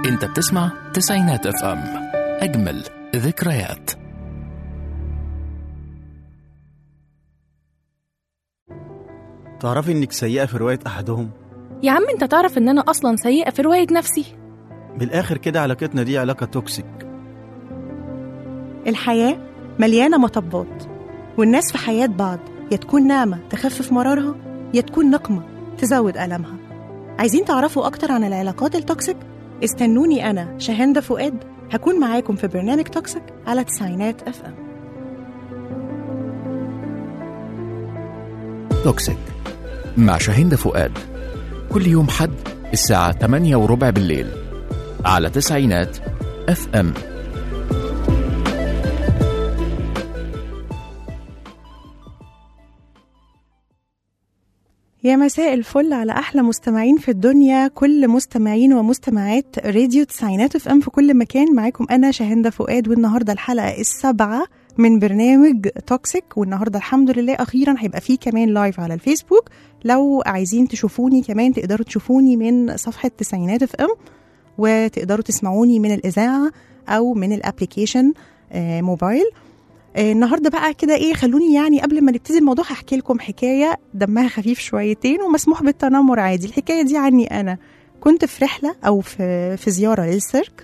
انت بتسمع تسعينات اف ام اجمل ذكريات تعرفي انك سيئة في رواية احدهم يا عم انت تعرف ان انا اصلا سيئة في رواية نفسي بالاخر كده علاقتنا دي علاقة توكسيك الحياة مليانة مطبات والناس في حياة بعض يا تكون نعمة تخفف مرارها يا تكون نقمة تزود ألمها عايزين تعرفوا أكتر عن العلاقات التوكسيك؟ استنوني أنا شهندة فؤاد هكون معاكم في برنامج توكسيك على تسعينات اف ام توكسيك مع شاهين فؤاد كل يوم حد الساعة 8 وربع بالليل على تسعينات اف ام يا مساء الفل على احلى مستمعين في الدنيا كل مستمعين ومستمعات راديو تسعينات اف ام في كل مكان معاكم انا شاهندة فؤاد والنهارده الحلقه السابعه من برنامج توكسيك والنهارده الحمد لله اخيرا هيبقى فيه كمان لايف على الفيسبوك لو عايزين تشوفوني كمان تقدروا تشوفوني من صفحه تسعينات اف ام وتقدروا تسمعوني من الاذاعه او من الابلكيشن آه، موبايل آه، النهارده بقى كده ايه خلوني يعني قبل ما نبتدي الموضوع هحكي لكم حكايه دمها خفيف شويتين ومسموح بالتنمر عادي الحكايه دي عني انا كنت في رحله او في في زياره للسيرك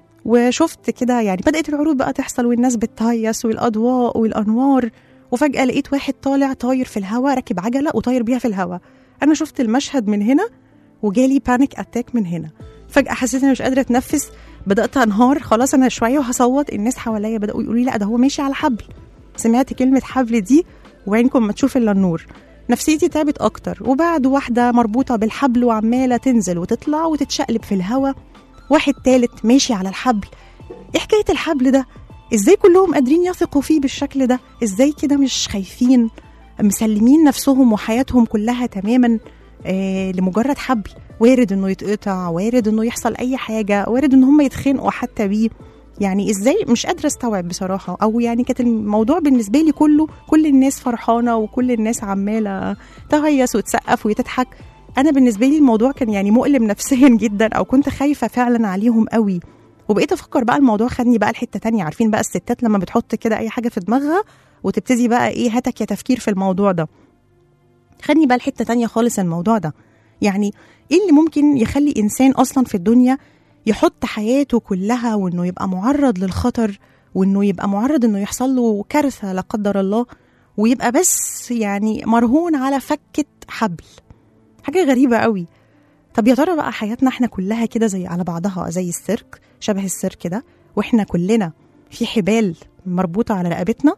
وشفت كده يعني بدات العروض بقى تحصل والناس بتهيص والاضواء والانوار وفجاه لقيت واحد طالع طاير في الهواء راكب عجله وطاير بيها في الهواء انا شفت المشهد من هنا وجالي بانيك اتاك من هنا فجاه حسيت اني مش قادره اتنفس بدات انهار خلاص انا شويه وهصوت الناس حواليا بداوا يقولوا لي لا ده هو ماشي على حبل سمعت كلمه حبل دي وعينكم ما تشوف الا النور نفسيتي تعبت اكتر وبعد واحده مربوطه بالحبل وعماله تنزل وتطلع وتتشقلب في الهوا واحد تالت ماشي على الحبل ايه حكايه الحبل ده ازاي كلهم قادرين يثقوا فيه بالشكل ده ازاي كده مش خايفين مسلمين نفسهم وحياتهم كلها تماما آه لمجرد حبل وارد انه يتقطع وارد انه يحصل اي حاجه وارد ان هم يتخنقوا حتى بيه يعني ازاي مش قادره استوعب بصراحه او يعني كانت الموضوع بالنسبه لي كله كل الناس فرحانه وكل الناس عماله تهيص وتسقف وتضحك انا بالنسبه لي الموضوع كان يعني مؤلم نفسيا جدا او كنت خايفه فعلا عليهم قوي وبقيت افكر بقى الموضوع خدني بقى لحته تانية عارفين بقى الستات لما بتحط كده اي حاجه في دماغها وتبتدي بقى ايه هاتك يا تفكير في الموضوع ده خدني بقى لحته تانية خالص الموضوع ده يعني ايه اللي ممكن يخلي انسان اصلا في الدنيا يحط حياته كلها وانه يبقى معرض للخطر وانه يبقى معرض انه يحصل له كارثه لا قدر الله ويبقى بس يعني مرهون على فكه حبل حاجه غريبه قوي طب يا ترى بقى حياتنا احنا كلها كده زي على بعضها زي السيرك شبه السيرك كده واحنا كلنا في حبال مربوطه على رقبتنا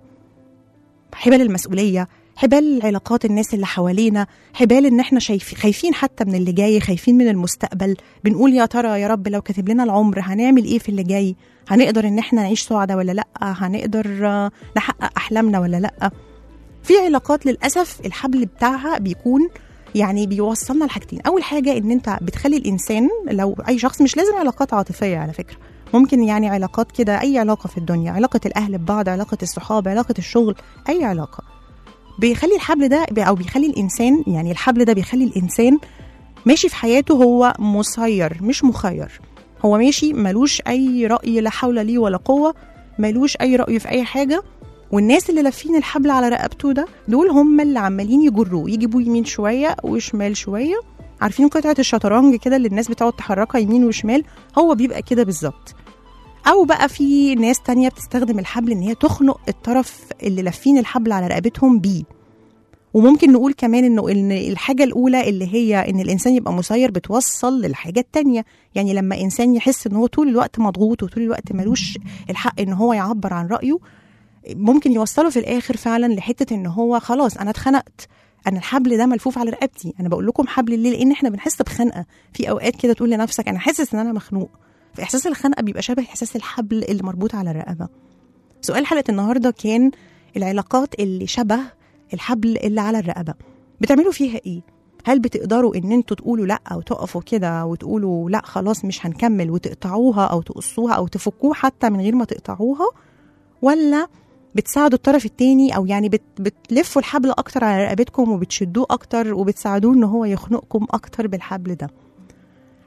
حبال المسؤوليه حبال علاقات الناس اللي حوالينا حبال ان احنا شايف خايفين حتى من اللي جاي خايفين من المستقبل بنقول يا ترى يا رب لو كاتب لنا العمر هنعمل ايه في اللي جاي هنقدر ان احنا نعيش سعداء ولا لا هنقدر آه، نحقق احلامنا ولا لا في علاقات للاسف الحبل بتاعها بيكون يعني بيوصلنا لحاجتين اول حاجه ان انت بتخلي الانسان لو اي شخص مش لازم علاقات عاطفيه على فكره ممكن يعني علاقات كده اي علاقه في الدنيا علاقه الاهل ببعض علاقه الصحاب علاقه الشغل اي علاقه بيخلي الحبل ده او بيخلي الانسان يعني الحبل ده بيخلي الانسان ماشي في حياته هو مسير مش مخير هو ماشي ملوش اي راي لا حول ليه ولا قوه ملوش اي راي في اي حاجه والناس اللي لافين الحبل على رقبته ده دول هم اللي عمالين يجروه يجيبوه يمين شويه وشمال شويه عارفين قطعه الشطرنج كده اللي الناس بتقعد تحركها يمين وشمال هو بيبقى كده بالظبط او بقى في ناس تانية بتستخدم الحبل ان هي تخنق الطرف اللي لافين الحبل على رقبتهم بيه وممكن نقول كمان انه ان الحاجه الاولى اللي هي ان الانسان يبقى مسير بتوصل للحاجه التانية يعني لما انسان يحس ان هو طول الوقت مضغوط وطول الوقت ملوش الحق ان هو يعبر عن رايه ممكن يوصله في الاخر فعلا لحته ان هو خلاص انا اتخنقت انا الحبل ده ملفوف على رقبتي انا بقول لكم حبل ليه لان احنا بنحس بخنقه في اوقات كده تقول لنفسك انا حاسس ان انا مخنوق فاحساس الخنقه بيبقى شبه احساس الحبل اللي مربوط على الرقبه سؤال حلقه النهارده كان العلاقات اللي شبه الحبل اللي على الرقبه بتعملوا فيها ايه هل بتقدروا ان انتوا تقولوا لا او تقفوا كده وتقولوا لا خلاص مش هنكمل وتقطعوها او تقصوها او تفكوه حتى من غير ما تقطعوها ولا بتساعدوا الطرف التاني او يعني بت بتلفوا الحبل اكتر على رقبتكم وبتشدوه اكتر وبتساعدوه ان هو يخنقكم اكتر بالحبل ده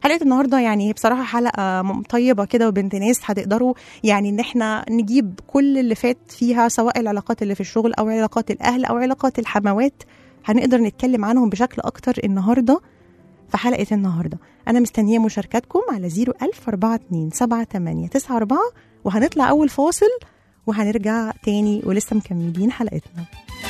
حلقه النهارده يعني بصراحه حلقه م- طيبه كده وبنت ناس هتقدروا يعني ان احنا نجيب كل اللي فات فيها سواء العلاقات اللي في الشغل او علاقات الاهل او علاقات الحموات هنقدر نتكلم عنهم بشكل اكتر النهارده في حلقه النهارده انا مستنيه مشاركاتكم على 01000 42 78 94 وهنطلع اول فاصل وهنرجع تاني ولسه مكملين حلقتنا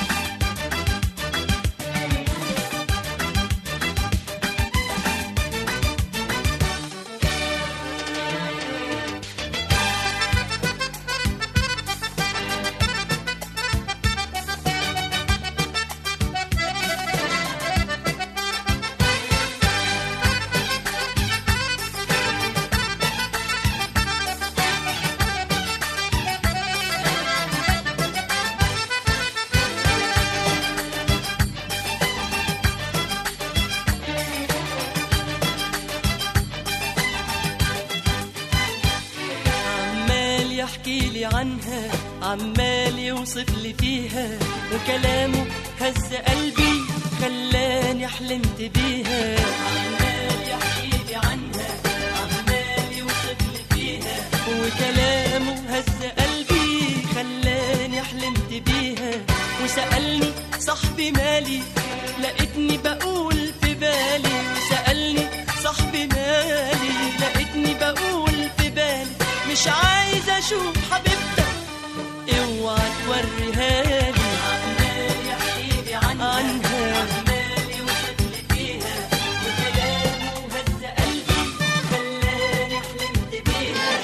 عمال يحكي لي عنها عمال يوصف لي فيها وكلامه هز قلبي خلاني حلمت بيها عمال يحكي لي عنها عمال يوصف لي فيها وكلامه هز قلبي خلاني حلمت بيها وسألني صاحبي مالي لقيتني بقول في بالي وسألني صاحبي مالي لقيتني بقول في بالي مش عايز اشوف حبيبتك اوعى توريها لي عمال يحكي لي عنها عمال يوصف لي فيها وكلامه هز قلبي خلاني حلمت بيها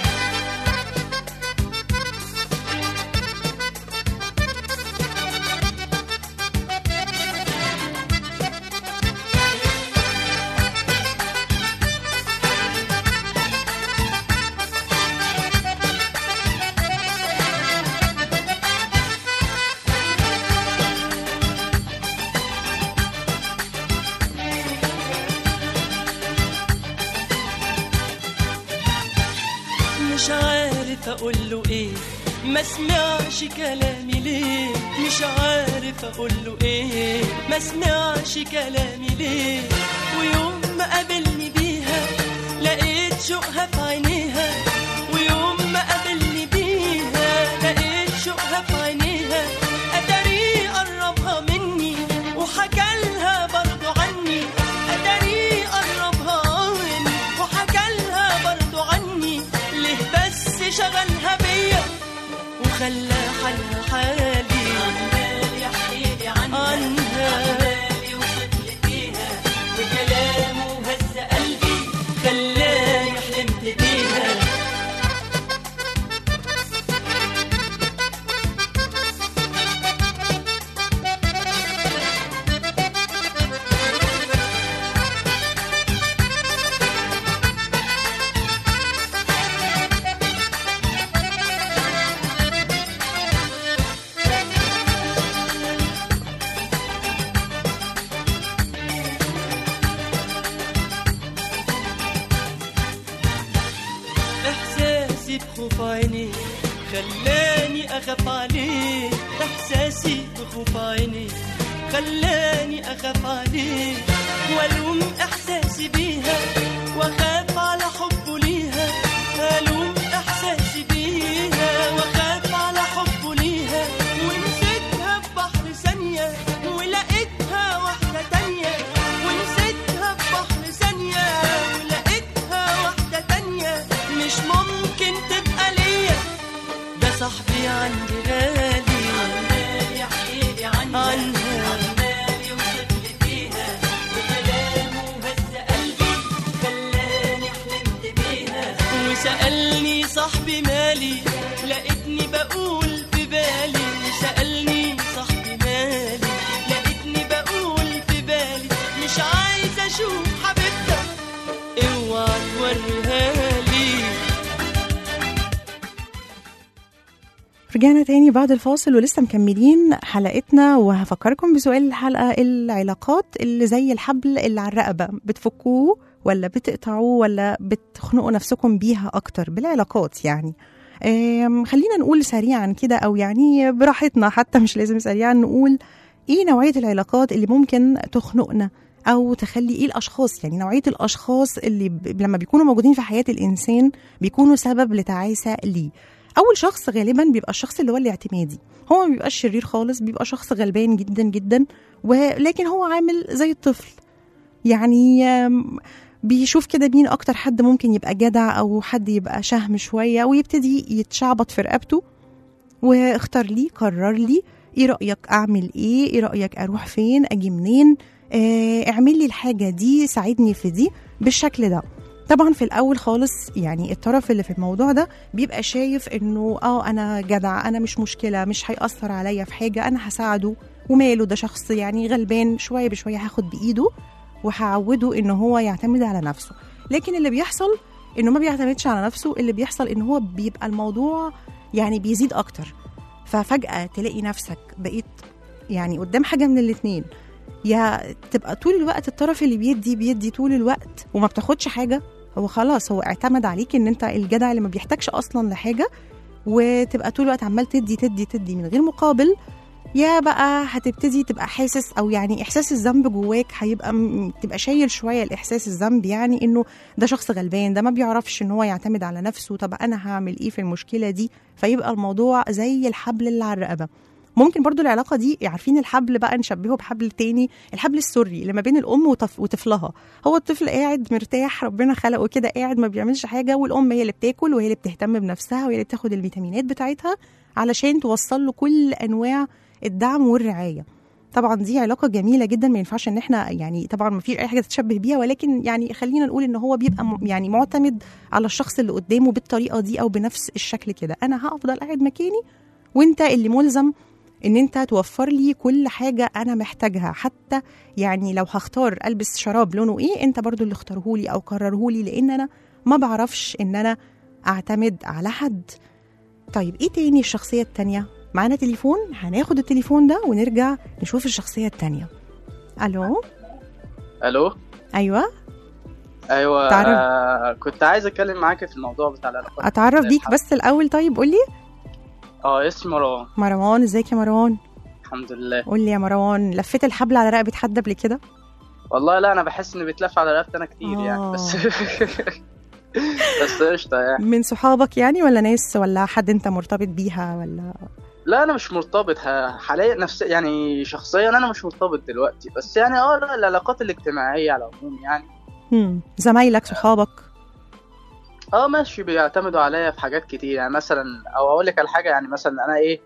مش عارف اقول له ايه ما سمعش كلامي ليه مش عارف اقول له ايه ما سمعش كلامي ليه ويوم ما قابلني بيها لقيت شوقها في عينيها ويوم ما قابلني بيها لقيت شوقها في عينيها اتاري قربها مني وحكى لها برضو عني اتاري قربها مني وحكى لها برضو عني ليه بس شغلها بيا وخلى حالها حالي عمال يحكي لي عنها عمال يوصف لي فيها وكلامه هز قلبي خلاني حلمت بيها احساسي بخوف عيني خلاني اخاف عليه احساسي بخوف عيني خلاني اخاف عليه والوم احساسي بيها واخاف على حبه ليها الوم احساسي بيها واخاف على حبه ليها ونسيتها في بحر ثانيه ولقيتها واحده تانيه ونسيتها في بحر ثانيه ولقيتها واحده تانيه مش ممكن تبقى ليا ده صاحبي عندي غالي عمال يحكي لي عنها عمال يوصف لي فيها وكلامه هز قلبي خلاني حلمت بيها وسألني صاحبي مالي لقيتني بقول في بالي وسألني صاحبي مالي لقيتني بقول في بالي مش عايز اشوف حبيبتك اوعى توريها لي رجعنا تاني بعد الفاصل ولسه مكملين حلقتنا وهفكركم بسؤال الحلقة العلاقات اللي زي الحبل اللي على الرقبة بتفكوه ولا بتقطعوه ولا بتخنقوا نفسكم بيها أكتر بالعلاقات يعني آم، خلينا نقول سريعا كده أو يعني براحتنا حتى مش لازم سريعا نقول إيه نوعية العلاقات اللي ممكن تخنقنا او تخلي ايه الاشخاص يعني نوعيه الاشخاص اللي ب... لما بيكونوا موجودين في حياه الانسان بيكونوا سبب لتعاسه ليه اول شخص غالبا بيبقى الشخص اللي هو الاعتمادي هو ما بيبقاش شرير خالص بيبقى شخص غلبان جدا جدا ولكن هو عامل زي الطفل يعني آم، بيشوف كده مين اكتر حد ممكن يبقى جدع او حد يبقى شهم شويه ويبتدي يتشعبط في رقبته واختار لي قرر لي ايه رايك اعمل ايه ايه رايك اروح فين اجي منين آه اعمل لي الحاجه دي ساعدني في دي بالشكل ده طبعا في الاول خالص يعني الطرف اللي في الموضوع ده بيبقى شايف انه اه انا جدع انا مش مشكله مش هيأثر عليا في حاجه انا هساعده وماله ده شخص يعني غلبان شويه بشويه هاخد بايده وهعوده ان هو يعتمد على نفسه لكن اللي بيحصل انه ما بيعتمدش على نفسه اللي بيحصل ان هو بيبقى الموضوع يعني بيزيد اكتر ففجأة تلاقي نفسك بقيت يعني قدام حاجة من الاتنين يا تبقى طول الوقت الطرف اللي بيدي بيدي طول الوقت وما بتاخدش حاجة هو خلاص هو اعتمد عليك ان انت الجدع اللي ما بيحتاجش اصلا لحاجة وتبقى طول الوقت عمال تدي تدي تدي من غير مقابل يا بقى هتبتدي تبقى حاسس او يعني احساس الذنب جواك هيبقى م- تبقى شايل شويه الاحساس الذنب يعني انه ده شخص غلبان ده ما بيعرفش ان هو يعتمد على نفسه طب انا هعمل ايه في المشكله دي فيبقى الموضوع زي الحبل اللي على الرقبه ممكن برضو العلاقه دي عارفين الحبل بقى نشبهه بحبل تاني الحبل السري اللي ما بين الام وطف وطفلها هو الطفل قاعد مرتاح ربنا خلقه كده قاعد ما بيعملش حاجه والام هي اللي بتاكل وهي اللي بتهتم بنفسها وهي اللي بتاخد الفيتامينات بتاعتها علشان توصل له كل انواع الدعم والرعايه طبعا دي علاقه جميله جدا ما ينفعش ان احنا يعني طبعا ما فيش اي حاجه تتشبه بيها ولكن يعني خلينا نقول ان هو بيبقى م- يعني معتمد على الشخص اللي قدامه بالطريقه دي او بنفس الشكل كده انا هفضل قاعد مكاني وانت اللي ملزم ان انت توفر لي كل حاجه انا محتاجها حتى يعني لو هختار البس شراب لونه ايه انت برضو اللي اختاره لي او قرره لي لان انا ما بعرفش ان انا اعتمد على حد طيب ايه تاني الشخصيه التانيه معانا تليفون هناخد التليفون ده ونرجع نشوف الشخصيه التانيه الو الو ايوه ايوه تعرف- آه كنت عايز اتكلم معاك في الموضوع بتاع العلاقات اتعرف بيك بس الاول طيب قول لي اه اسمي مروان مروان ازيك يا مروان الحمد لله قول لي يا مروان لفيت الحبل على رقبه حد قبل كده والله لا انا بحس ان بيتلف على رقبتي انا كتير يعني بس بس قشطه يعني من صحابك يعني ولا ناس ولا حد انت مرتبط بيها ولا لا انا مش مرتبط ح- حاليا نفسي يعني شخصيا انا مش مرتبط دلوقتي بس يعني اه لا العلاقات الاجتماعيه على العموم يعني هم. زمايلك صحابك اه ماشي بيعتمدوا عليا في حاجات كتير يعني مثلا او اقول لك على حاجه يعني مثلا انا ايه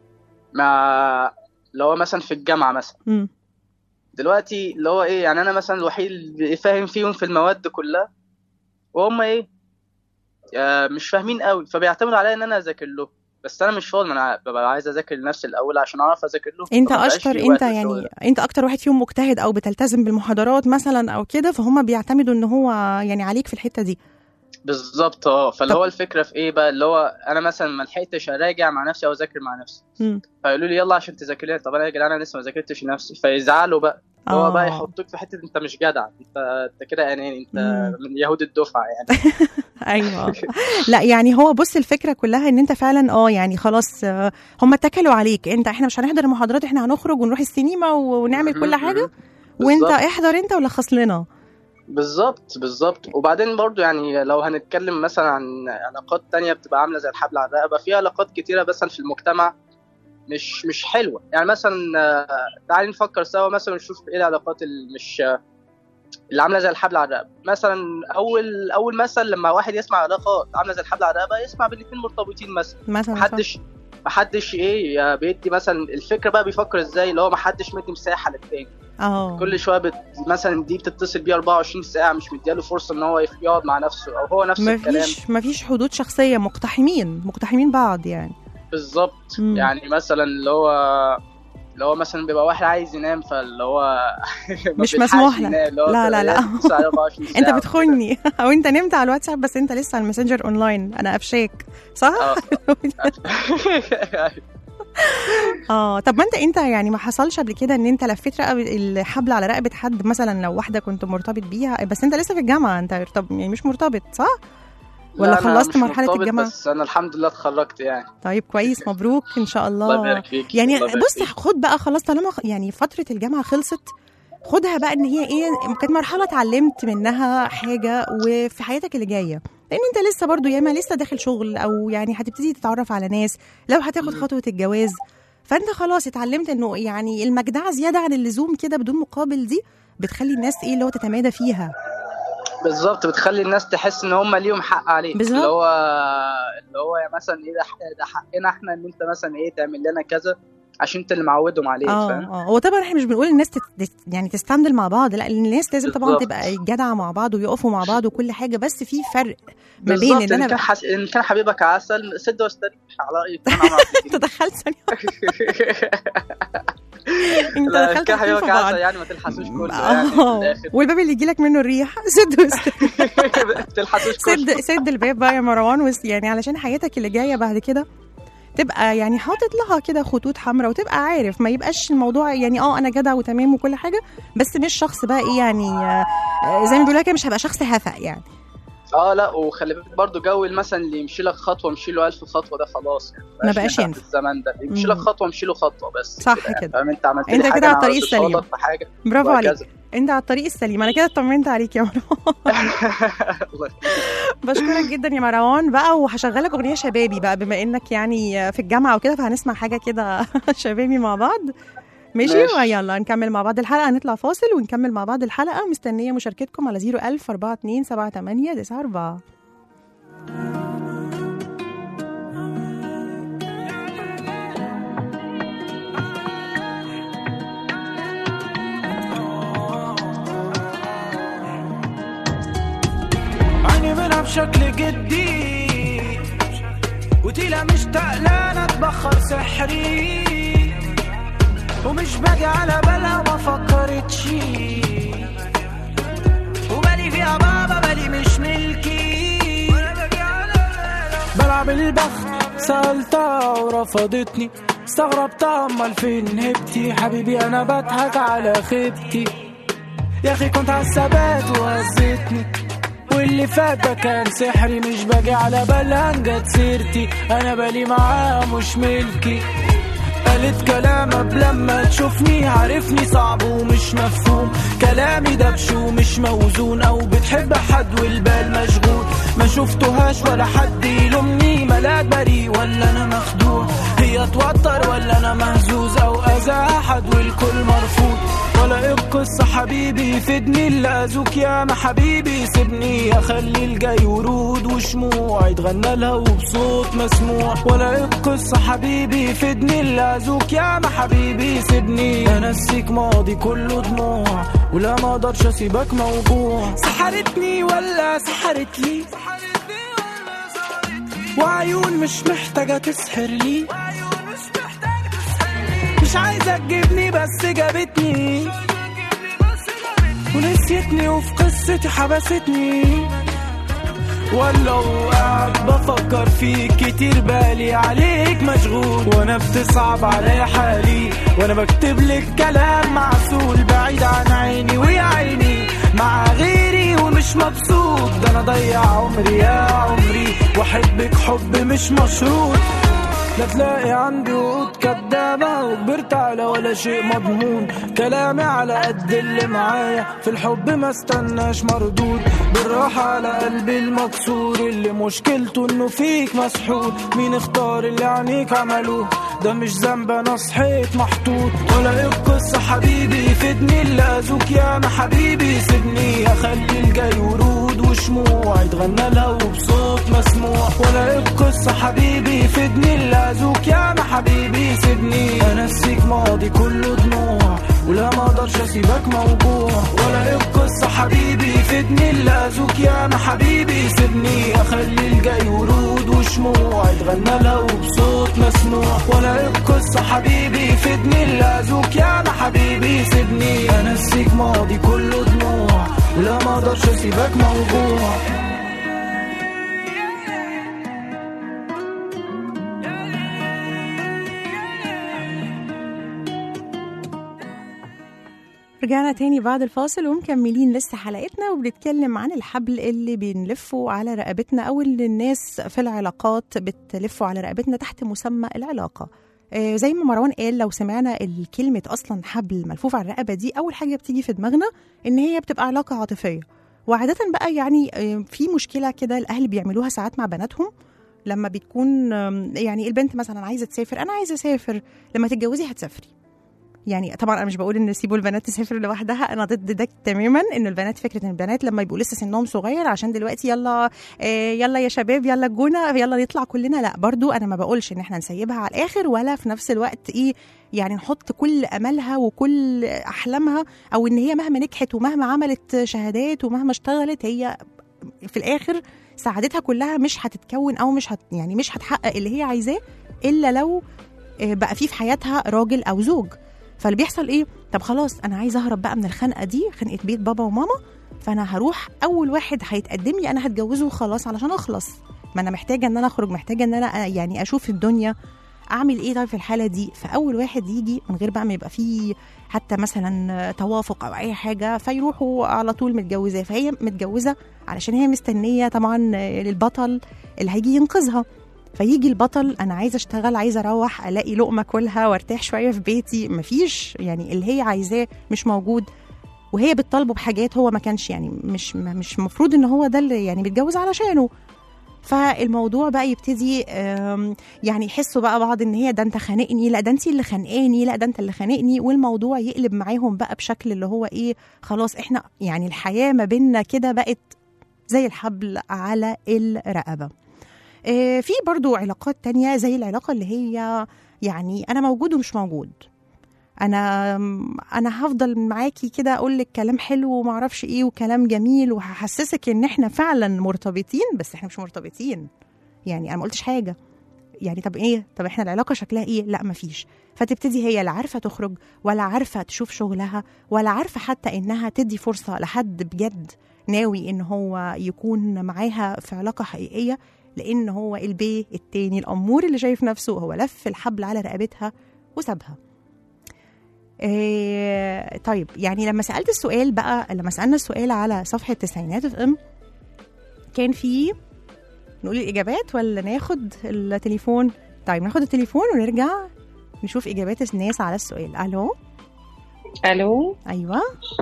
مع اللي هو مثلا في الجامعه مثلا هم. دلوقتي اللي هو ايه يعني انا مثلا الوحيد اللي فاهم فيهم في المواد كلها وهم ايه آه، مش فاهمين قوي فبيعتمدوا عليا ان انا اذاكر له بس انا مش فاضي ما انا ببقى عايز اذاكر لنفسي الاول عشان اعرف اذاكر له انت فما بقاش اشطر في انت وقت للشغل يعني ده. انت اكتر واحد فيهم مجتهد او بتلتزم بالمحاضرات مثلا او كده فهم بيعتمدوا ان هو يعني عليك في الحته دي بالظبط اه فاللي طب- هو الفكره في ايه بقى اللي هو انا مثلا ما لحقتش اراجع مع نفسي او اذاكر مع نفسي هم. فيقولوا لي يلا عشان تذاكر لي طب انا يا جدعان انا لسه ما ذاكرتش لنفسي فيزعلوا بقى اللي هو بقى آه. يحطوك في حته انت مش جدع انت انت كده اناني انت مم. من يهود الدفعه يعني ايوه لا يعني هو بص الفكره كلها ان انت فعلا اه يعني خلاص آه، هم اتكلوا عليك انت احنا مش هنحضر المحاضرات احنا هنخرج ونروح السينما و- ونعمل كل حاجه وانت بالظبط. احضر انت ولخص لنا بالظبط بالظبط وبعدين برضو يعني لو هنتكلم مثلا عن علاقات تانية بتبقى عاملة زي الحبل على الرقبة في علاقات كتيرة مثلا في المجتمع مش مش حلوة يعني مثلا آه، تعالي نفكر سوا مثلا نشوف ايه العلاقات اللي مش اللي عاملة زي الحبل على الرقبة مثلا أول أول مثلا لما واحد يسمع علاقة عاملة زي الحبل على الرقبة يسمع بالاتنين مرتبطين مثلا مثلا صح؟ محدش محدش ايه يا بيدي مثلا الفكرة بقى بيفكر ازاي اللي هو محدش مدي مساحة للتاني اه كل شويه بت... مثلا دي بتتصل بيه 24 ساعه مش مدياله فرصه ان هو يف- يقعد مع نفسه او هو نفس الكلام مفيش مفيش حدود شخصيه مقتحمين مقتحمين بعض يعني بالظبط مم. يعني مثلا اللي هو اللي هو مثلا بيبقى واحد عايز ينام فاللي هو ما مش بيلحقش مسموح لك. ينام، اللي هو لا، لا، لا. بيتصل عليه 24 ساعة انت وكده. بتخوني او انت نمت على الواتساب بس انت لسه على الماسنجر اونلاين انا قفشاك صح اه اه طب ما انت انت يعني ما حصلش قبل كده ان انت لفيت رقبه الحبل على رقبه حد مثلا لو واحده كنت مرتبط بيها بس انت لسه في الجامعه انت ارتب... يعني مش مرتبط صح ولا لا، أنا خلصت مش مرحلة مرتبط، الجامعة؟ بس انا الحمد لله اتخرجت يعني طيب كويس مبروك ان شاء الله الله يبارك فيك يعني الله يبارك بص فيك. خد بقى خلاص طالما خ- يعني فتره الجامعه خلصت خدها بقى ان هي ايه كانت مرحله اتعلمت منها حاجه وفي حياتك اللي جايه لان انت لسه برضو ياما لسه داخل شغل او يعني هتبتدي تتعرف على ناس لو هتاخد خطوه الجواز فانت خلاص اتعلمت انه يعني المجدعه زياده عن اللزوم كده بدون مقابل دي بتخلي الناس ايه اللي هو تتمادى فيها بالظبط بتخلي الناس تحس ان هم ليهم حق عليك بالظبط. اللي هو اللي هو مثلا ايه ده حق- ده حقنا احنا ان انت مثلا ايه تعمل لنا كذا عشان انت اللي معودهم عليك اه فاهم اه هو طبعا احنا مش بنقول الناس تت... تت- يعني تستندل مع بعض لا الناس لازم طبعا بالظبط. تبقى جدعه مع بعض ويقفوا مع بعض وكل حاجه بس في فرق ما بين بالظبط ان ان انا كان بقى... حس... ان كان حبيبك عسل سد واستريح على رايك انا عمرو عبد انت دخلت ثانيه الجليل. انت لا، دخلت كان الاتنين حبيبك في بعض عسل يعني ما تلحسوش كله يعني في اه الاخر والباب اللي يجي لك منه الريح سد واست- ما تلحسوش سد كله سد الباب بقى يا مروان وس- يعني علشان حياتك اللي جايه بعد كده تبقى يعني حاطط لها كده خطوط حمراء وتبقى عارف ما يبقاش الموضوع يعني اه انا جدع وتمام وكل حاجه بس مش شخص بقى ايه يعني آه، آه، زي ما بيقولوا كده مش هبقى شخص هفق يعني اه لا وخلي بالك برضه جو مثلا اللي يمشي لك خطوه يمشي له 1000 خطوه ده خلاص يعني ما بقاش ينفع ينفع. في الزمن ده يمشي لك مم. خطوه يمشي له خطوه بس صح يعني. كده. فاهم انت عملت انت لي كده حاجة، على أنا الطريق عملت السليم. قصادك في حاجه برافو عليك وهكذا. انت على الطريق السليم انا كده اطمنت عليك يا مروان الله بشكرك جدا يا مروان بقى وهشغلك اغنيه شبابي بقى بما انك يعني في الجامعه وكده فهنسمع حاجه كده شبابي مع بعض ماشي ماشي. ويلا نكمل مع بعض الحلقه هنطلع فاصل ونكمل مع بعض الحلقه مستنيه مشاركتكم على 01000 42 78 94 عيني منها بشكل جدي وتيلا مشتاق لا اتبخر سحري ومش باجي على بالها ما فكرتش وبالي فيها بابا بالي مش ملكي بلعب البخت سألتها ورفضتني استغربتها امال فين هبتي حبيبي انا بضحك على خيبتي يا اخي كنت عالثبات وهزتني واللي فات ده كان سحري مش باجي على بالها جت سيرتي انا بالي معاها مش ملكي قالت كلام قبل لما تشوفني عارفني صعب ومش مفهوم كلامي دبش ومش موزون او بتحب حد والبال مشغول ما شفتهاش ولا حد يلومني ملاك بريء ولا انا مخدوع هي توتر ولا انا مهزوز او اذى احد والكل مرفوض ولا ايه القصة حبيبي فدني اللي اذوك يا ما حبيبي سيبني اخلي الجاي ورود وشموع يتغنى لها وبصوت مسموع ولا ايه القصة حبيبي فدني اللي اذوك يا ما حبيبي سيبني انسيك ماضي كله دموع ولا ما اقدرش اسيبك موجوع سحرتني ولا سحرت لي وعيون مش محتاجة تسحر لي مش عايزة تجيبني بس جابتني ونسيتني وفي قصتي حبستني ولو قاعد بفكر فيك كتير بالي عليك مشغول وانا بتصعب عليا حالي وانا بكتب لك كلام معسول بعيد عن عيني ويا عيني مع غيري ومش مبسوط ده انا ضيع عمري يا عمري واحبك حب مش مشروط لا تلاقي عندي وقود كدابة وكبرت على ولا شيء مضمون كلامي على قد اللي معايا في الحب ما استناش مردود بالراحة على قلبي المكسور اللي مشكلته انه فيك مسحور مين اختار اللي عينيك عملوه ده مش ذنب انا صحيت محطوط ولا ايه القصة حبيبي فدني اللي اذوك يا ما حبيبي سيبني اخلي الجاي ورود وشموع يتغنى لها وبصوت مسموع ولا ايه القصة حبيبي فدني اللي اذوك يا ما حبيبي سيبني انسيك ماضي كله دموع ولا ما اقدرش اسيبك موجوع ولا ايه القصة حبيبي فدني اللي اذوك يا ما حبيبي سيبني اخلي الجاي ورود وشموع يتغنى لها وبصوت مسموع ولا ايه القصة حبيبي فدني اللي اذوك يا ما حبيبي سيبني انسيك ماضي كله دموع ولا ما اقدرش اسيبك موجوع رجعنا تاني بعد الفاصل ومكملين لسه حلقتنا وبنتكلم عن الحبل اللي بنلفه على رقبتنا او اللي الناس في العلاقات بتلفه على رقبتنا تحت مسمى العلاقة آه، زي ما مروان قال لو سمعنا الكلمة أصلا حبل ملفوف على الرقبة دي أول حاجة بتيجي في دماغنا إن هي بتبقى علاقة عاطفية وعادة بقى يعني آه، في مشكلة كده الأهل بيعملوها ساعات مع بناتهم لما بتكون آم، يعني البنت مثلا عايزة تسافر أنا عايزة أسافر لما تتجوزي هتسافري يعني طبعا انا مش بقول ان سيبوا البنات تسافر لوحدها انا ضد ده تماما ان البنات فكره ان البنات لما يبقوا لسه سنهم صغير عشان دلوقتي يلا آه يلا يا شباب يلا الجونه يلا نطلع كلنا لا برضو انا ما بقولش ان احنا نسيبها على الاخر ولا في نفس الوقت ايه يعني نحط كل املها وكل احلامها او ان هي مهما نجحت ومهما عملت شهادات ومهما اشتغلت هي في الاخر سعادتها كلها مش هتتكون او مش هت يعني مش هتحقق اللي هي عايزاه الا لو آه، بقى في في حياتها راجل او زوج فاللي بيحصل ايه طب خلاص انا عايزه اهرب بقى من الخنقه دي خنقه بيت بابا وماما فانا هروح اول واحد هيتقدم لي انا هتجوزه وخلاص علشان اخلص ما انا محتاجه ان انا اخرج محتاجه ان انا آه، يعني اشوف الدنيا اعمل ايه طيب في الحاله دي فاول واحد يجي من غير بقى ما يبقى فيه حتى مثلا توافق او اي حاجه فيروحوا على طول متجوزاه فهي متجوزه علشان هي مستنيه طبعا للبطل اللي هيجي ينقذها فيجي البطل انا عايزه اشتغل عايزه اروح الاقي لقمه كلها وارتاح شويه في بيتي مفيش يعني اللي هي عايزاه مش موجود وهي بتطالبه بحاجات هو ما كانش يعني مش مش المفروض ان هو ده اللي يعني بيتجوز علشانه فالموضوع بقى يبتدي آم، يعني يحسوا بقى بعض ان هي ده انت خانقني لا ده انت اللي خانقاني لا ده انت اللي خانقني والموضوع يقلب معاهم بقى بشكل اللي هو ايه خلاص احنا يعني الحياه ما بيننا كده بقت زي الحبل على الرقبه آه، في برضو علاقات تانية زي العلاقة اللي هي يعني أنا موجود ومش موجود أنا أنا هفضل معاكي كده أقول لك كلام حلو ومعرفش إيه وكلام جميل وهحسسك إن إحنا فعلا مرتبطين بس إحنا مش مرتبطين يعني أنا ما قلتش حاجة يعني طب إيه طب إحنا العلاقة شكلها إيه لا مفيش فتبتدي هي لا عارفة تخرج ولا عارفة تشوف شغلها ولا عارفة حتى إنها تدي فرصة لحد بجد ناوي إن هو يكون معاها في علاقة حقيقية لان هو البي التاني الامور اللي شايف نفسه هو لف الحبل على رقبتها وسابها إيه طيب يعني لما سالت السؤال بقى لما سالنا السؤال على صفحه تسعينات اف ام كان في نقول الاجابات ولا ناخد التليفون طيب ناخد التليفون ونرجع نشوف اجابات الناس على السؤال الو الو ايوه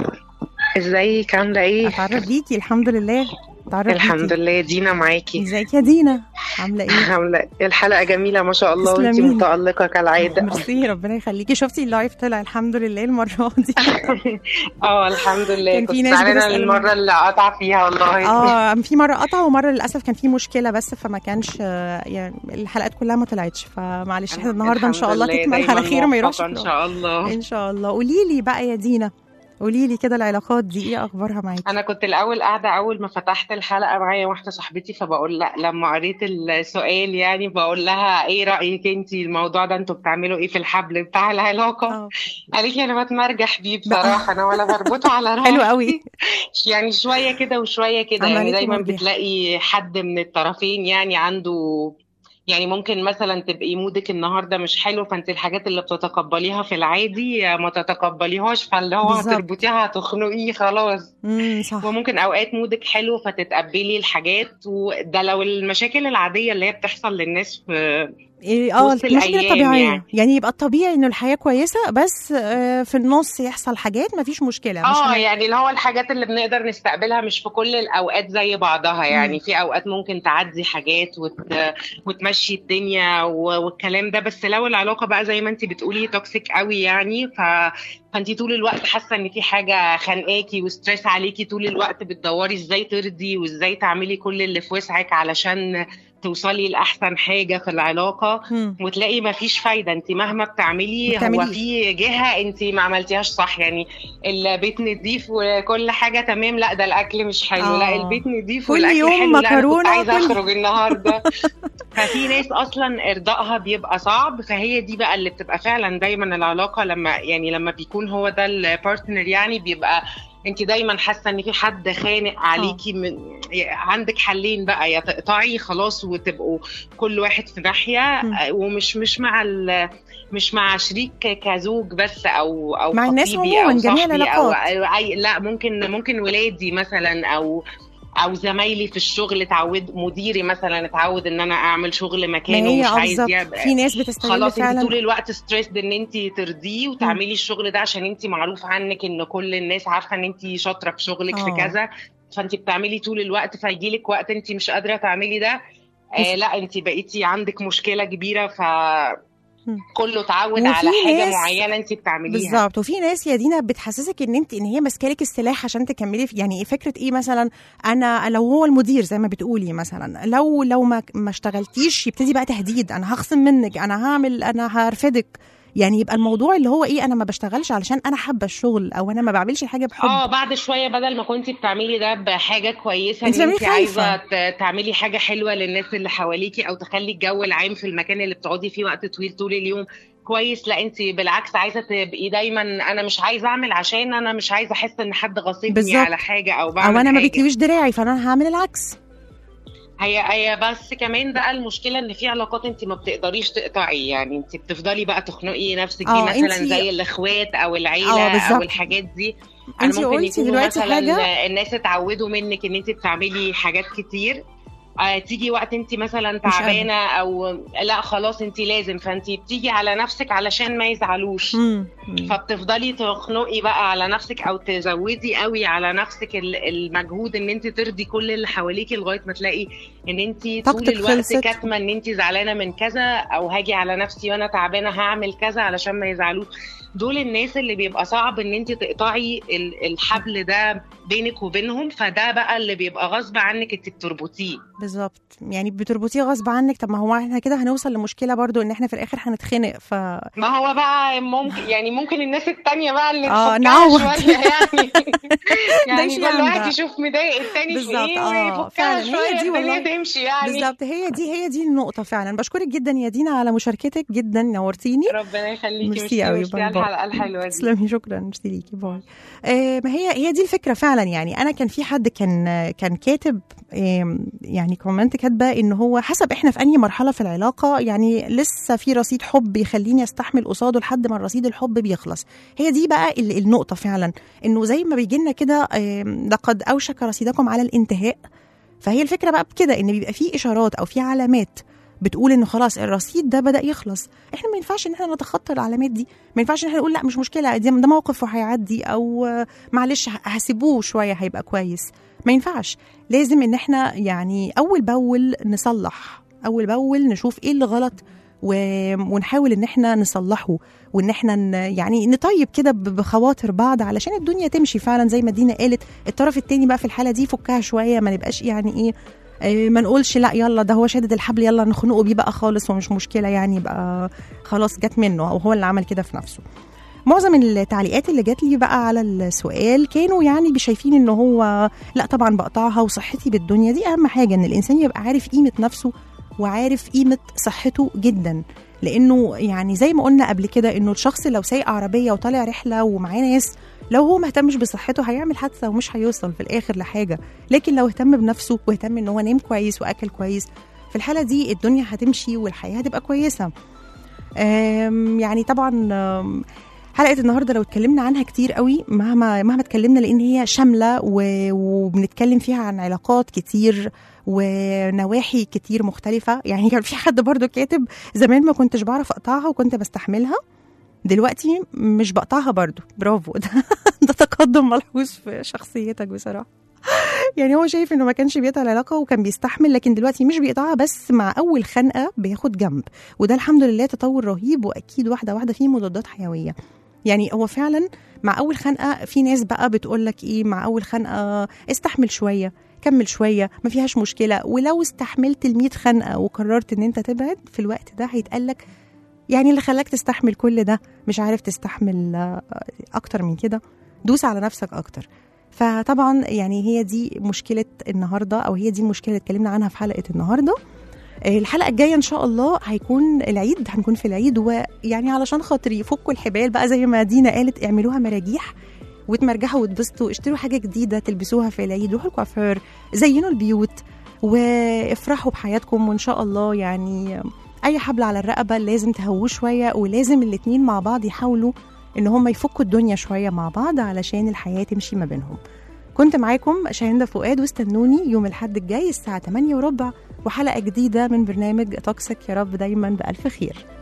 ازيك عامله ايه اتعرف بيكي الحمد لله اتعرف الحمد بيكي. لله دينا معاكي ازيك يا دينا عامله ايه عامله الحلقه جميله ما شاء الله وانتي تسلميلي. متالقه كالعاده ميرسي ربنا يخليكي شفتي اللايف طلع الحمد لله المره دي اه الحمد لله كان في كنت ناس زعلانه بتسأل- المره اللي قطع فيها والله اه في مره قطع ومره للاسف كان في مشكله بس فما كانش آه، يعني الحلقات كلها ما طلعتش فمعلش احنا النهارده ان شاء الله الحمد تكمل دايماً على خير وما يروحش موفقة ان شاء الله ان شاء الله قولي لي بقى يا دينا قولي لي كده العلاقات دي ايه اخبارها معاكي انا كنت الاول قاعده اول ما فتحت الحلقه معايا واحده صاحبتي فبقول لا لما قريت السؤال يعني بقول لها ايه رايك انتي الموضوع ده انتوا بتعملوا ايه في الحبل بتاع العلاقه اه قالت لي انا بتمرجح بيه بصراحه انا ولا بربطه على راسي حلو قوي يعني شويه كده وشويه كده عملتي يعني دايما مرجح. بتلاقي حد من الطرفين يعني عنده يعني ممكن مثلا تبقي مودك النهارده مش حلو فانت الحاجات اللي بتتقبليها في العادي ما تتقبليهاش فاللي هو بالظبط. هتربطيها هتخنقيه خلاص امم صح وممكن اوقات مودك حلو فتتقبلي الحاجات وده لو المشاكل العاديه اللي هي بتحصل للناس في إيه اه وسط المشكله الأيام الطبيعيه يعني. يعني يبقى الطبيعي انه الحياه كويسه بس آه، في النص يحصل حاجات ما فيش مشكله مش اه هن- يعني اللي هو الحاجات اللي بنقدر نستقبلها مش في كل الاوقات زي بعضها يعني مم. في اوقات ممكن تعدي حاجات وت... وتمشي الدنيا و... والكلام ده بس لو العلاقه بقى زي ما انت بتقولي توكسيك قوي يعني ف فانت طول الوقت حاسه ان في حاجه خانقاكي وستريس عليكي طول الوقت بتدوري ازاي ترضي وازاي تعملي كل اللي في وسعك علشان توصلي لاحسن حاجه في العلاقه مم. وتلاقي ما فيش فايده انت مهما بتعملي ما هو بتعمليش. في جهه انت ما عملتيهاش صح يعني البيت نضيف وكل حاجه تمام لا ده الاكل مش حلو آه. لا البيت نضيف كل والاكل يوم حلو لا انا مكرونة كنت عايزه كل- اخرج النهارده ففي ناس اصلا ارضائها بيبقى صعب فهي دي بقى اللي بتبقى فعلا دايما العلاقه لما يعني لما بيكون هو ده البارتنر يعني بيبقى انت دايما حاسه ان في حد خانق عليكي من عندك حلين بقى يا تقطعي خلاص وتبقوا كل واحد في ناحيه مم. ومش مش مع ال مش مع شريك كزوج بس او او مع الناس خطيبي عموماً، او جميع صاحبي او العلاقات. أو أي لا ممكن ممكن ولادي مثلا او او زمايلي في الشغل اتعود مديري مثلا اتعود ان انا اعمل شغل ما مكانه هي ومش اه عايز بالظبط يبقى في ناس بتستغل خلاص انت فعلا طول الوقت ستريسد ان انت ترضيه وتعملي الشغل ده عشان انت معروف عنك ان كل الناس عارفه ان انت شاطره في شغلك في اه. كذا فانت بتعملي طول الوقت فيجي لك وقت انت مش قادره تعملي ده آه لا انت بقيتي عندك مشكله كبيره ف مم. كله اتعود وفي على حاجه ناس- معينه انت بتعمليها بالظبط وفي ناس يا دينا بتحسسك ان انت ان هي ماسكالك السلاح عشان تكملي في يعني فكره ايه مثلا انا لو هو المدير زي ما بتقولي مثلا لو لو ما ما اشتغلتيش يبتدي بقى تهديد انا هخصم منك انا هعمل انا هرفدك يعني يبقى الموضوع اللي هو ايه انا ما بشتغلش علشان انا حابه الشغل او انا ما بعملش الحاجه بحب اه بعد شويه بدل ما كنتي بتعملي ده بحاجه كويسه انت ان انت بتعملي خايفة. عايزه ت- تعملي حاجه حلوه للناس اللي حواليكي او تخلي الجو العام في المكان اللي بتقعدي فيه وقت طويل طول اليوم كويس لا انت بالعكس عايزه تبقي دايما انا مش عايزه اعمل عشان انا مش عايزه احس ان حد غاصبني بالظبط. على حاجه او بعمل او انا ما حاجة. بيكليش دراعي فانا هعمل العكس هي هي بس كمان بقى المشكله ان في علاقات انت ما بتقدريش تقطعي يعني انت بتفضلي بقى تخنقي نفسك اه، دي مثلا انتي- زي الاخوات او اه، العيله بالظبط. او الحاجات دي انا انتي ممكن قلتي يكونوا دلوقتي مثلا حاجة- الناس اتعودوا منك ان انت بتعملي حاجات كتير آه تيجي وقت انت مثلا قادرة. تعبانه او لا خلاص انت لازم فانت بتيجي على نفسك علشان ما يزعلوش مم. مم. فبتفضلي تخنقي بقى على نفسك او تزودي قوي على نفسك ال- المجهود ان انت ترضي كل اللي حواليكي لغايه ما تلاقي ان انت طول طاقتك الوقت خلصت. كاتمه ان انت زعلانه من كذا او هاجي على نفسي وانا تعبانه هعمل كذا علشان ما يزعلوش دول الناس اللي بيبقى صعب ان انت تقطعي ال- الحبل ده بينك وبينهم فده بقى اللي بيبقى غصب عنك انت بتربطيه بالظبط يعني بتربطيه غصب عنك طب ما هو احنا كده هنوصل لمشكله برضو ان احنا في الاخر هنتخنق ف ما هو بقى ممكن يعني ممكن الناس التانية بقى اللي اه، تفكها نعوض. شوية يعني يعني يشيل كل واحد عنها. يشوف مضايق التاني في بالظبط، ايه اه، ويفكها فعلا، هي شوية دي والله. الدنيا تمشي يعني بالظبط هي دي هي دي النقطه فعلا بشكرك جدا يا دينا على مشاركتك جدا نورتيني ربنا يخليكي ميرسي ميرسي قوي، ميرسي باي على باي. الحلقة الحلوة دي تسلمي شكرا ميرسي ليكي باي آه ما هي هي دي الفكره فعلا يعني انا كان في حد كان كان كاتب آم، يعني كومنت كاتبه ان هو حسب احنا في انهي مرحله في العلاقه يعني لسه في رصيد حب يخليني استحمل قصاده لحد ما رصيد الحب بيخلص هي دي بقى ال- النقطه فعلا انه زي ما بيجي لنا كده آم، لقد اوشك رصيدكم على الانتهاء فهي الفكره بقى بكده ان بيبقى في اشارات او في علامات بتقول ان خلاص الرصيد ده بدا يخلص احنا ما ينفعش ان احنا نتخطى العلامات دي ما ينفعش ان احنا نقول لا مش مشكله دي- ده موقف وهيعدي او آه، معلش ه- هسيبوه شويه هيبقى كويس ما ينفعش لازم ان احنا يعني اول باول نصلح اول باول نشوف ايه اللي غلط و... ونحاول ان احنا نصلحه وان احنا ن... يعني نطيب كده ب- بخواطر بعض علشان الدنيا تمشي فعلا زي ما دينا قالت الطرف التاني بقى في الحاله دي فكها شويه ما نبقاش يعني ايه آه، ما نقولش لا يلا ده هو شادد الحبل يلا نخنقه بيه بقى خالص ومش مشكله يعني بقى خلاص جت منه او هو اللي عمل كده في نفسه معظم التعليقات اللي جات لي بقى على السؤال كانوا يعني شايفين ان هو لا طبعا بقطعها وصحتي بالدنيا دي اهم حاجه ان الانسان يبقى عارف قيمه نفسه وعارف قيمه صحته جدا لانه يعني زي ما قلنا قبل كده انه الشخص لو سايق عربيه وطالع رحله ومعاه ناس لو هو مهتمش بصحته هيعمل حادثه ومش هيوصل في الاخر لحاجه لكن لو اهتم بنفسه واهتم ان هو نام كويس واكل كويس في الحاله دي الدنيا هتمشي والحياه هتبقى كويسه أم، يعني طبعا أم، حلقه النهارده لو اتكلمنا عنها كتير قوي مهما مهما اتكلمنا لان هي شامله و- وبنتكلم فيها عن علاقات كتير ونواحي كتير مختلفه يعني كان في حد برضو كاتب زمان ما كنتش بعرف اقطعها وكنت بستحملها دلوقتي مش بقطعها برضو برافو ده, ده تقدم ملحوظ في شخصيتك بصراحه يعني هو شايف انه ما كانش بيقطع العلاقه وكان بيستحمل لكن دلوقتي مش بيقطعها بس مع اول خنقه بياخد جنب وده الحمد لله تطور رهيب واكيد واحده واحده فيه مضادات حيويه يعني هو فعلا مع اول خنقه في ناس بقى بتقول لك ايه مع اول خنقه استحمل شويه كمل شويه ما فيهاش مشكله ولو استحملت ال خنقه وقررت ان انت تبعد في الوقت ده هيتقال لك يعني اللي خلاك تستحمل كل ده مش عارف تستحمل آه، اكتر من كده دوس على نفسك اكتر فطبعا يعني هي دي مشكله النهارده او هي دي المشكله اللي اتكلمنا عنها في حلقه النهارده آه، الحلقه الجايه ان شاء الله هيكون العيد هنكون في العيد ويعني علشان خاطري فكوا الحبال بقى زي ما دينا قالت اعملوها مراجيح وتمرجحوا وتبسطوا اشتروا حاجه جديده تلبسوها في العيد روحوا الكوافير زينوا البيوت وافرحوا بحياتكم وان شاء الله يعني اي حبل على الرقبه لازم تهووه شويه ولازم الاتنين مع بعض يحاولوا ان هم يفكوا الدنيا شويه مع بعض علشان الحياه تمشي ما بينهم كنت معاكم شاهندة فؤاد واستنوني يوم الحد الجاي الساعة 8 وربع وحلقة جديدة من برنامج توكسيك يا رب دايما بألف خير